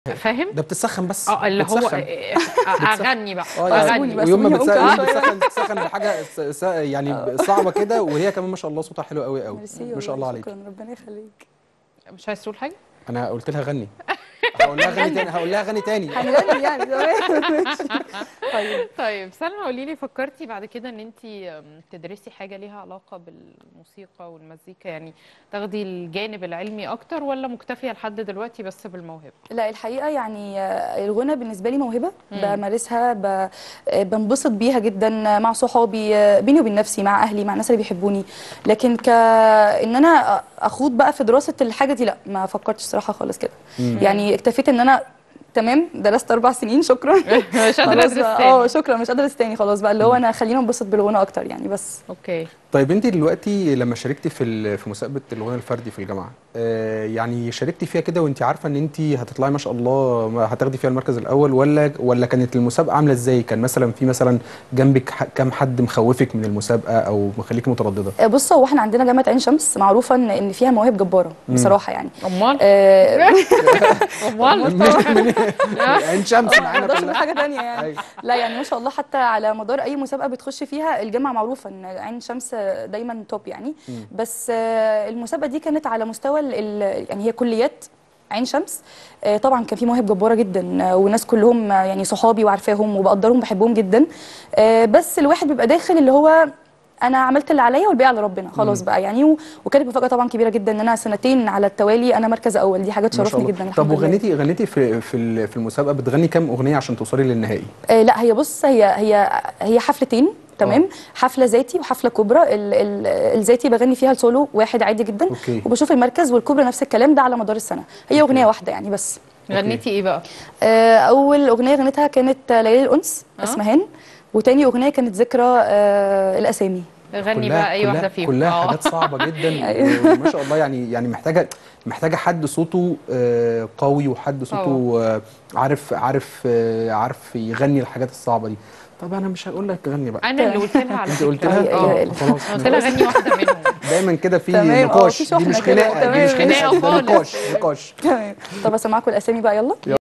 فاهم ده بتسخن بس اه اللي هو بتسخن. اغني بقى اه يعني اغني بس ويوم ما سيبوني بتسخن أقوم بتسخن بتسخن بحاجه س- س- يعني صعبه كده وهي كمان ما شاء الله صوتها حلو قوي قوي ميرسي ما شاء الله والله، عليك شكرا ربنا يخليك مش عايز تقول حاجه انا قلت لها غني هقول لها غني تاني هقول لها غني تاني هنغني يعني تمام ماشي. طيب طيب سلمى قولي لي فكرتي بعد كده ان انت تدرسي حاجه ليها علاقه بالموسيقى والمزيكا يعني تاخدي الجانب العلمي اكتر ولا مكتفيه لحد دلوقتي بس بالموهبه لا الحقيقه يعني آه، الغنى بالنسبه لي موهبه مم. بمارسها ب- آه، بنبسط بيها جدا مع صحابي آه، بيني وبين نفسي مع اهلي مع الناس اللي بيحبوني لكن ك ان انا اخوض بقى في دراسه الحاجه دي لا ما فكرتش صراحه خالص كده مم. يعني اكتفيت ان انا تمام درست اربع سنين شكرا مش قادره خلاص ادرس بقى تاني اه شكرا مش قادره ادرس تاني خلاص بقى اللي هو انا خلينا انبسط بالغنى اكتر يعني بس اوكي طيب انت دلوقتي لما شاركتي في ال- في مسابقه الغنى الفردي في الجامعه آه يعني شاركتي فيها كده وانت عارفه ان انت هتطلعي ما شاء الله ما هتاخدي فيها المركز الاول ولا ولا كانت المسابقه عامله ازاي كان مثلا في مثلا جنبك ح- كام حد مخوفك من المسابقه او مخليك متردده آه، بص هو احنا عندنا جامعه عين شمس معروفه ان ان فيها مواهب جباره مم. بصراحه يعني امال آه، امال من عين شمس ما معانا اقدرش من كلها حاجه تانية يعني أيوة. لا يعني ما شاء الله حتى على مدار اي مسابقه بتخش فيها الجامعه معروفه ان عين شمس دايما توب يعني مم. بس آه، المسابقه دي كانت على مستوى ال- ال- يعني هي كليات عين شمس آه، طبعا كان في مواهب جباره جدا آه، والناس كلهم آه، يعني صحابي وعارفاهم وبقدرهم بحبهم جدا آه، بس الواحد بيبقى داخل اللي هو انا عملت اللي عليا والباقي على ربنا خلاص مم. بقى يعني و- وكانت مفاجاه طبعا كبيره جدا ان انا سنتين على التوالي انا مركز اول دي حاجه ما شاء تشرفني الله. جدا الحمد طب لله وغنيتي غنيتي في في ال- في المسابقه بتغني كام اغنيه عشان توصلي للنهائي آه لا هي بص هي هي هي حفلتين تمام حفله ذاتي وحفله كبرى ال ال الذاتي بغني فيها السولو واحد عادي جدا اوكي وبشوف المركز والكبرى نفس الكلام ده على مدار السنه هي أوكي. اغنيه واحده يعني بس غنيتي ايه بقى آه اول اغنيه غنيتها كانت ليالي الانس آه. اسمهان وتاني اغنيه كانت ذكرى آه الاسامي غني كلها- بقى اي كلها- واحده فيهم كلها آه. حاجات صعبه جدا أيوة. وما شاء الله يعني يعني محتاجه محتاجه حد صوته آه، قوي وحد صوته آه، عارف عارف آه، عارف يغني الحاجات الصعبه دي طب انا مش هقول لك غني بقى انا اللي قلت لها على انت فكرة. قلت لها لا اه إله إلا خلاص قلت لها غني واحده منهم دايما كده في تمام، اه، نقاش في دي شحنة مش كده، خناقه دي تمام. مش خناقه خناقة ده خالص. نقاش نقاش تمام طب اسمعكم الاسامي بقى يلا